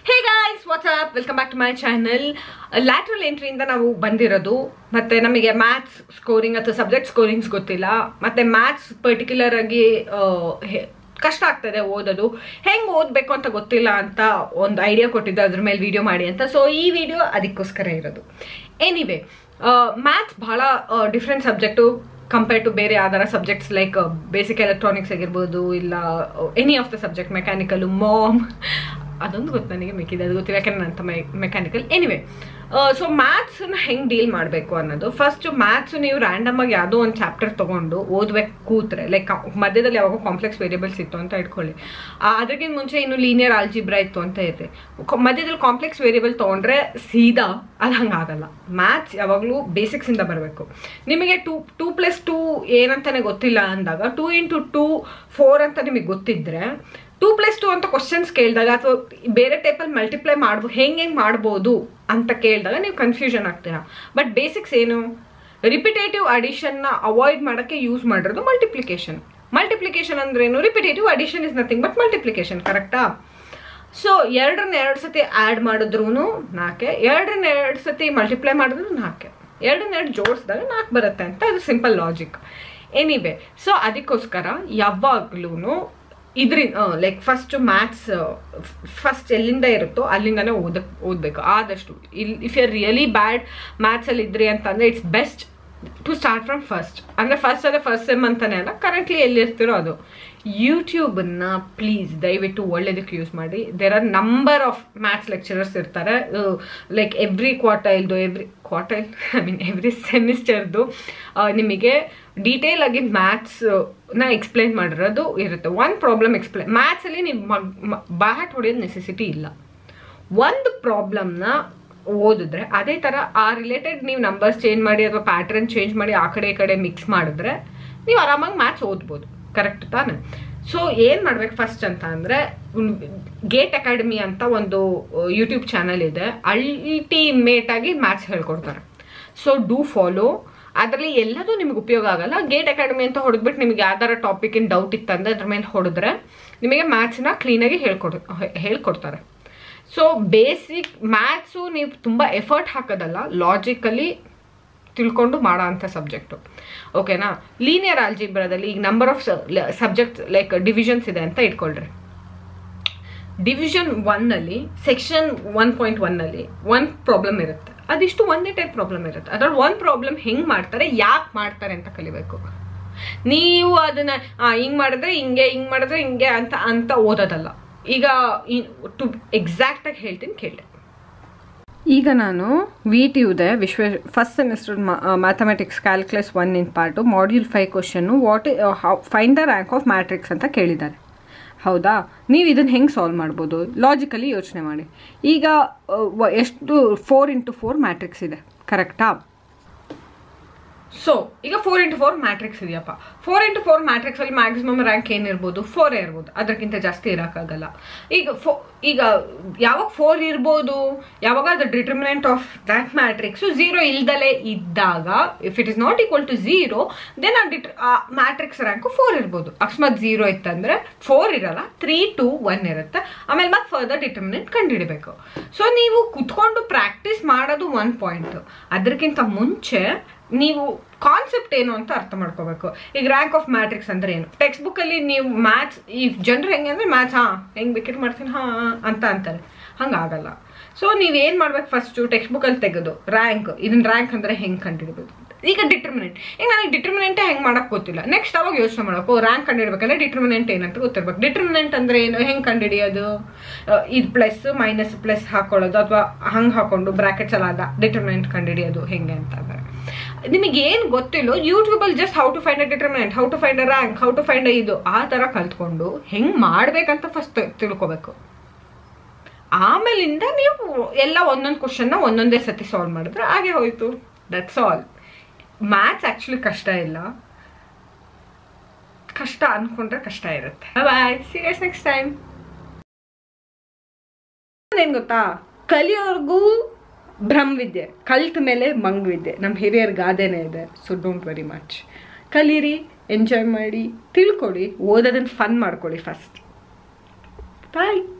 hey guys what's up welcome back to my channel lateral ಎಂಟ್ರಿಯಿಂದ ನಾವು ಬಂದಿರೋದು ಮತ್ತೆ ನಮಗೆ ಮ್ಯಾಥ್ಸ್ ಸ್ಕೋರಿಂಗ್ ಅಥವಾ ಸಬ್ಜೆಕ್ಟ್ ಸ್ಕೋರಿಂಗ್ಸ್ ಗೊತ್ತಿಲ್ಲ ಮತ್ತೆ ಮ್ಯಾಥ್ಸ್ ಪರ್ಟಿಕ್ಯುಲರ್ ಆಗಿ ಆ, ಹೆ- ಕಷ್ಟ ಆಗ್ತದೆ ಓದೋದು ಹೆಂಗ್ ಓದಬೇಕು ಅಂತ ಗೊತ್ತಿಲ್ಲ ಅಂತ ಒಂದು ಐಡಿಯಾ ಕೊಟ್ಟಿದ್ದೆ ಅದ್ರ ಮೇಲೆ ವಿಡಿಯೋ ಮಾಡಿ ಅಂತ ಸೊ ಈ ವಿಡಿಯೋ ಅದಕ್ಕೋಸ್ಕರ ಇರೋದು ಎನಿವೆ ಮ್ಯಾಥ್ಸ್ ಬಹಳ ಡಿಫ್ರೆಂಟ್ ಸಬ್ಜೆಕ್ಟು ಕಂಪೇರ್ ಟು ಬೇರೆ ಯಾವ್ದಾರ ಸಬ್ಜೆಕ್ಟ್ಸ್ ಲೈಕ್ ಬೇಸಿಕ್ ಎಲೆಕ್ಟ್ರಾನಿಕ್ಸ್ ಆಗಿರ್ಬೋದು ಇಲ್ಲ any of the subject mechanical ಮಾಮ್ ಅದೊಂದು ಗೊತ್ತು ನನಗೆ ಮಿಕ್ಕಿದೆ ಅದು ಗೊತ್ತಿಲ್ಲ ಯಾಕಂದ್ರೆ ನನ್ನ ತಮ್ಮ ಮೆಕ್ಯಾನಿಕಲ್ ಎನಿವೆ ಸೊ ಮ್ಯಾಥ್ಸನ್ನ ಹೆಂಗೆ ಡೀಲ್ ಮಾಡಬೇಕು ಅನ್ನೋದು ಫಸ್ಟ್ ಮ್ಯಾಥ್ಸ್ ನೀವು ರ್ಯಾಂಡಮ್ ಆಗಿ ಯಾವುದೋ ಒಂದು ಚಾಪ್ಟರ್ ತೊಗೊಂಡು ಓದ್ಬೇಕು ಕೂತ್ರೆ ಲೈಕ್ ಮಧ್ಯದಲ್ಲಿ ಯಾವಾಗ ಕಾಂಪ್ಲೆಕ್ಸ್ ವೇರಿಯಬಲ್ಸ್ ಇತ್ತು ಅಂತ ಇಟ್ಕೊಳ್ಳಿ ಆ, ಅದಕ್ಕಿಂತ ಮುಂಚೆ ಇನ್ನು ಲೀನಿಯರ್ ಆಲ್ಜಿಬ್ರಾ ಇತ್ತು ಅಂತ ಇದೆ ಕ- ಮಧ್ಯದಲ್ಲಿ ಕಾಂಪ್ಲೆಕ್ಸ್ ವೇರಿಯಬಲ್ ತೊಗೊಂಡ್ರೆ ಸೀದಾ ಅದು ಹಂಗಾಗಲ್ಲ ಮ್ಯಾಥ್ಸ್ ಯಾವಾಗಲೂ ಬೇಸಿಕ್ಸಿಂದ ಬರಬೇಕು ನಿಮಗೆ ಟೂ ಟೂ ಪ್ಲಸ್ ಟೂ ಏನಂತಾನೆ ಗೊತ್ತಿಲ್ಲ ಅಂದಾಗ ಟೂ ಇಂಟು ಟೂ ಫೋರ್ ಅಂತ ನಿಮಗೆ ಗೊತ್ತಿದ್ರೆ ಟೂ ಪ್ಲಸ್ ಟು ಅಂತ ಕ್ವಶನ್ಸ್ ಕೇಳಿದಾಗ ಅಥವಾ ಬೇರೆ ಟೈಪಲ್ಲಿ ಮಲ್ಟಿಪ್ಲೈ ಮಾಡ್ಬೋದು ಹೆಂಗೆ ಹೆಂಗೆ ಮಾಡ್ಬೋದು ಅಂತ ಕೇಳಿದಾಗ ನೀವು ಕನ್ಫ್ಯೂಷನ್ ಆಗ್ತೀರಾ ಬಟ್ ಬೇಸಿಕ್ಸ್ ಏನು ರಿಪಿಟೇಟಿವ್ ಅಡಿಷನ್ನ ಅವಾಯ್ಡ್ ಮಾಡೋಕ್ಕೆ ಯೂಸ್ ಮಾಡಿರೋದು ಮಲ್ಟಿಪ್ಲಿಕೇಶನ್ ಮಲ್ಟಿಪ್ಲಿಕೇಶನ್ ಅಂದ್ರೇನು repetitive addition is nothing but multiplication ಕರೆಕ್ಟಾ ಸೊ ಎರಡನ್ನ ಎರಡು ಸತಿ ಆ್ಯಡ್ ಮಾಡಿದ್ರು ನಾಲ್ಕೆ ಎರಡನ್ನ ಎರಡು ಸತಿ ಮಲ್ಟಿಪ್ಲೈ ಮಾಡಿದ್ರು ನಾಲ್ಕೆ ಎರಡನ್ನ ಎರಡು ಜೋಡಿಸಿದಾಗ ನಾಲ್ಕು ಬರುತ್ತೆ ಅಂತ ಅದು ಸಿಂಪಲ್ ಲಾಜಿಕ್ ಎನಿವೆ ಸೊ ಅದಕ್ಕೋಸ್ಕರ ಯಾವಾಗ್ಲೂ ಇದ್ರಿಂದ ಲೈಕ್ ಫಸ್ಟ್ ಮ್ಯಾಥ್ಸ್ ಫಸ್ಟ್ ಎಲ್ಲಿಂದ ಇರುತ್ತೋ ಅಲ್ಲಿಂದನೇ ಓದಕ್ ಓದಬೇಕು ಆದಷ್ಟು ಇಲ್ಲಿ ಇಫ್ ಯು ರಿಯಲಿ ಬ್ಯಾಡ್ ಮ್ಯಾಥ್ಸಲ್ಲಿ ಇದ್ರಿ ಅಂತಂದರೆ it's best to start from first ಅಂದರೆ ಫಸ್ಟ್ ಅದೇ ಫಸ್ಟ್ ಸೆಮ್ ಅಂತಾನೆ ಅಲ್ಲ ಕರೆಂಟ್ಲಿ ಎಲ್ಲಿರ್ತಿರೋ ಅದು ಯೂಟ್ಯೂಬನ್ನ ಪ್ಲೀಸ್ ದಯವಿಟ್ಟು ಒಳ್ಳೇದಕ್ಕೆ ಯೂಸ್ ಮಾಡಿ there are number of maths lecturers ಇರ್ತಾರೆ ಲೈಕ್ ಎವ್ರಿ ಕ್ವಾರ್ಟೈಲ್ದು every quartile I mean every ಸೆಮಿಸ್ಟರ್ದು ನಿಮಗೆ ಡೀಟೇಲ್ ಆಗಿ ಮ್ಯಾಥ್ಸ್ ನ ಎಕ್ಸ್ಪ್ಲೈನ್ ಮಾಡಿರೋದು ಇರುತ್ತೆ ಒಂದು ಪ್ರಾಬ್ಲಮ್ ಎಕ್ಸ್ಪ್ಲೈನ್ ಮ್ಯಾಥ್ಸಲ್ಲಿ ನೀವು ಬ್ಯಾಟ್ ಹೊಡೆಯೋದು ನೆಸೆಸಿಟಿ ಇಲ್ಲ ಒಂದು ಪ್ರಾಬ್ಲಮ್ನ ಓದಿದ್ರೆ ಅದೇ ಥರ ಆ ರಿಲೇಟೆಡ್ ನೀವು ನಂಬರ್ಸ್ ಚೇಂಜ್ ಮಾಡಿ ಅಥವಾ ಪ್ಯಾಟ್ರನ್ ಚೇಂಜ್ ಮಾಡಿ ಆ ಕಡೆ ಈ ಕಡೆ ಮಿಕ್ಸ್ ಮಾಡಿದ್ರೆ ನೀವು ಆರಾಮಾಗಿ ಮ್ಯಾಥ್ಸ್ ಓದ್ಬೋದು ಕರೆಕ್ಟ್ ತಾನೆ ಸೊ ಏನು ಮಾಡ್ಬೇಕು ಫಸ್ಟ್ ಅಂತ ಅಂದರೆ ಗೇಟ್ ಅಕಾಡೆಮಿ ಅಂತ ಒಂದು ಯೂಟ್ಯೂಬ್ ಚಾನಲ್ ಇದೆ ಅಲ್ಟಿಮೇಟ್ ಆಗಿ ಮ್ಯಾಥ್ಸ್ ಹೇಳ್ಕೊಡ್ತಾರೆ ಸೊ ಡೂ ಫಾಲೋ ಅದರಲ್ಲಿ ಎಲ್ಲದೂ ನಿಮ್ಗೆ ಉಪಯೋಗ ಆಗಲ್ಲ ಗೇಟ್ ಅಕಾಡೆಮಿ ಅಂತ ಹೊಡೆದ್ಬಿಟ್ಟು ನಿಮಗೆ ಯಾವ್ದಾರ ಟಾಪಿಕಿನ ಡೌಟ್ ಇತ್ತಂದ್ರೆ ಅದ್ರ ಮೇಲೆ ಹೊಡೆದ್ರೆ ನಿಮಗೆ ಮ್ಯಾಥ್ಸ್ನ ಕ್ಲೀನಾಗಿ ಹೇಳ್ಕೊಡ್ ಹೇಳ್ಕೊಡ್ತಾರೆ ಸೊ ಬೇಸಿಕ್ ಮ್ಯಾಥ್ಸು ನೀವು ತುಂಬ ಎಫರ್ಟ್ ಹಾಕೋದಲ್ಲ ಲಾಜಿಕಲಿ ತಿಳ್ಕೊಂಡು ಮಾಡೋ ಅಂಥ ಸಬ್ಜೆಕ್ಟು ಓಕೆನಾ ಲೀನಿಯರ್ ಆಲ್ಜಿಬ್ರಾದಲ್ಲಿ ಈಗ number of subject like divisions ಇದೆ ಅಂತ ಇಟ್ಕೊಳ್ರಿ ಡಿವಿಷನ್ ಒನ್ನಲ್ಲಿ ಸೆಕ್ಷನ್ ಒನ್ ಪಾಯಿಂಟ್ ಒನ್ನಲ್ಲಿ ಒನ್ ಪ್ರಾಬ್ಲಮ್ ಇರುತ್ತೆ ಅದಿಷ್ಟು ಒಂದೇ ಟೈಪ್ ಪ್ರಾಬ್ಲಮ್ ಇರುತ್ತೆ ಅದ್ರಲ್ಲಿ ಒಂದು ಪ್ರಾಬ್ಲಮ್ ಹೆಂಗೆ ಮಾಡ್ತಾರೆ ಯಾಕೆ ಮಾಡ್ತಾರೆ ಅಂತ ಕಲಿಬೇಕು ನೀವು ಅದನ್ನ ಆ, ಹಿಂಗ್ ಮಾಡಿದ್ರೆ ಹಿಂಗೆ ಹಿಂಗ್ ಮಾಡಿದ್ರೆ ಹಿಂಗೆ ಅಂತ ಅಂತ ಓದೋದಲ್ಲ ಈಗ ಟು ಎಕ್ಸಾಕ್ಟಾಗಿ ಹೇಳ್ತೀನಿ ಕೇಳಿ ಈಗ ನಾನು ವಿ ಟಿ ಯುದೆ ವಿಶ್ವ first semester mathematics calculus one in part module five ಕ್ವಶನ್ನು what find the rank of matrix ಅಂತ ಕೇಳಿದ್ದಾರೆ ಹೌದಾ ನೀವು ಇದನ್ನು ಹೆಂಗೆ ಸಾಲ್ವ್ ಮಾಡ್ಬೋದು ಲಾಜಿಕಲಿ ಯೋಚನೆ ಮಾಡಿ ಈಗ ಆ, ವ- ಎಷ್ಟು ಫೋರ್ ಇಂಟು ಫೋರ್ ಮ್ಯಾಟ್ರಿಕ್ಸ್ ಇದೆ ಕರೆಕ್ಟಾ ಸೊ ಈಗ ಫೋರ್ ಇಂಟು ಫೋರ್ ಮ್ಯಾಟ್ರಿಕ್ಸ್ ಇದೆಯಪ್ಪ ಫೋರ್ ಇಂಟು ಫೋರ್ ಮ್ಯಾಟ್ರಿಕ್ಸ್ ಅಲ್ಲಿ ಮ್ಯಾಕ್ಸಿಮಮ್ ರ್ಯಾಂಕ್ ಏನಿರ್ಬೋದು ಫೋರೇ ಇರ್ಬೋದು ಅದಕ್ಕಿಂತ ಜಾಸ್ತಿ ಇರೋಕ್ಕಾಗಲ್ಲ ಈಗ ಫೋ ಈಗ ಯಾವಾಗ ಫೋರ್ ಇರ್ಬೋದು ಯಾವಾಗ the determinant of that matrix zero ಇಲ್ದಲೇ ಇದ್ದಾಗ if it is not equal to zero then ಆ ಡಿಟ್ ಆ ಮ್ಯಾಟ್ರಿಕ್ಸ್ ರ್ಯಾಂಕು ಫೋರ್ ಇರ್ಬೋದು ಅಕಸ್ಮಾತ್ ಝೀರೋ ಇತ್ತಂದ್ರೆ ಫೋರ್ ಇರಲ್ಲ ತ್ರೀ ಟು ಒನ್ ಇರುತ್ತೆ ಆಮೇಲೆ ಮತ್ತೆ ಫರ್ದರ್ ಡಿಟರ್ಮಿನೆಂಟ್ ಕಂಡುಹಿಡಬೇಕು ಸೊ ನೀವು ಕುತ್ಕೊಂಡು ಪ್ರಾಕ್ಟೀಸ್ ಮಾಡೋದು ಒನ್ ಪಾಯಿಂಟ್ ಅದಕ್ಕಿಂತ ಮುಂಚೆ ನೀವು ಕಾನ್ಸೆಪ್ಟ್ ಏನು ಅಂತ ಅರ್ಥ ಮಾಡ್ಕೋಬೇಕು ಈಗ ರ್ಯಾಂಕ್ ಆಫ್ ಮ್ಯಾಟ್ರಿಕ್ಸ್ ಅಂದ್ರೆ ಏನು ಟೆಕ್ಸ್ಟ್ ಬುಕ್ಕಲ್ಲಿ ನೀವು ಮ್ಯಾಥ್ಸ್ ಈ ಜನರು ಹೆಂಗೆ ಅಂದ್ರೆ ಮ್ಯಾಥ್ಸ್ ಹಾಂ ಹೆಂಗೆ ಬೇಕಿಟ್ ಮಾಡ್ತೀನಿ ಹಾಂ ಅಂತ ಅಂತಾರೆ ಹಂಗಾಗಲ್ಲ ಸೊ ನೀವೇನು ಮಾಡ್ಬೇಕು ಫಸ್ಟು ಟೆಕ್ಸ್ಟ್ ಬುಕ್ಕಲ್ಲಿ ತೆಗೆದು ರ್ಯಾಂಕ್ ಇದನ್ನ ರ್ಯಾಂಕ್ ಅಂದರೆ ಹೆಂಗೆ ಕಂಡುಹಿಡಬೇಕು ಈಗ ಡಿಟರ್ಮಿನೆಂಟ್ ಈಗ ನನಗೆ ಡಿಟರ್ಮಿನೆಂಟೇ ಹೆಂಗೆ ಮಾಡಕ್ ಗೊತ್ತಿಲ್ಲ ನೆಕ್ಸ್ಟ್ ಅವಾಗ ಯೋಚನೆ ಮಾಡಬೇಕು ರ್ಯಾಂಕ್ ಕಂಡುಹಿಡ್ಬೇಕಂದ್ರೆ ಡಿಟರ್ಮಿನೆಂಟ್ ಏನಂತ ಗೊತ್ತಿರ್ಬೇಕು ಡಿಟರ್ಮಿನೆಂಟ್ ಅಂದ್ರೆ ಏನು ಹೆಂಗೆ ಕಂಡುಹಿಡಿಯೋದು ಇದು ಪ್ಲಸ್ ಮೈನಸ್ ಪ್ಲಸ್ ಹಾಕೊಳ್ಳೋದು ಅಥವಾ ಹಂಗೆ ಹಾಕೊಂಡು ಬ್ರಾಕೆಟ್ಸ್ ಎಲ್ಲ ಅದ ಡಿಟರ್ಮಿನೆಂಟ್ ಕಂಡುಹಿಡಿಯೋದು ಹೆಂಗೆ ಅಂತ ಅಂದ್ರೆ ನಿಮಗೆ ಏನು ಗೊತ್ತಿಲ್ಲೋ ಯೂಟ್ಯೂಬಲ್ಲಿ just how to find a determinant how to find a rank how to find ಇದು ಆ ಥರ ಕಲ್ತ್ಕೊಂಡು ಹೆಂಗೆ ಮಾಡ್ಬೇಕಂತ ಫಸ್ಟ್ ತಿಳ್ಕೊಬೇಕು ಆಮೇಲಿಂದ ನೀವು ಎಲ್ಲ ಒಂದೊಂದು ಕ್ವಶನ್ನ ಒಂದೊಂದೇ ಸತಿ ಸಾಲ್ವ್ ಮಾಡಿದ್ರೆ ಹಾಗೆ ಹೋಯ್ತು ದಟ್ಸ್ ಆಲ್ ಮ್ಯಾಥ್ಸ್ ಆ್ಯಕ್ಚುಲಿ ಕಷ್ಟ ಇಲ್ಲ ಕಷ್ಟ ಅನ್ಕೊಂಡ್ರೆ ಕಷ್ಟ ಇರುತ್ತೆ ಬಾಯ್ ಸೀರಿಯಸ್ ನೆಕ್ಸ್ಟ್ ಟೈಮ್ ಏನ್ ಗೊತ್ತಾ ಕಲಿಯೋರ್ಗೂ ಬ್ರಹ್ಮವಿದ್ಯೆ ಕಲ್ತ ಮೇಲೆ ಮಂಗವಿದ್ಯೆ ನಮ್ಮ ಹಿರಿಯರ ಗಾದೆನೇ ಇದೆ ಸೊ ಡೋಂಟ್ ವೆರಿ ಮಚ್ ಕಲೀರಿ ಎಂಜಾಯ್ ಮಾಡಿ ತಿಳ್ಕೊಳ್ಳಿ ಓದೋದನ್ನ ಫನ್ ಮಾಡ್ಕೊಳ್ಳಿ ಫಸ್ಟ್ ಬಾಯ್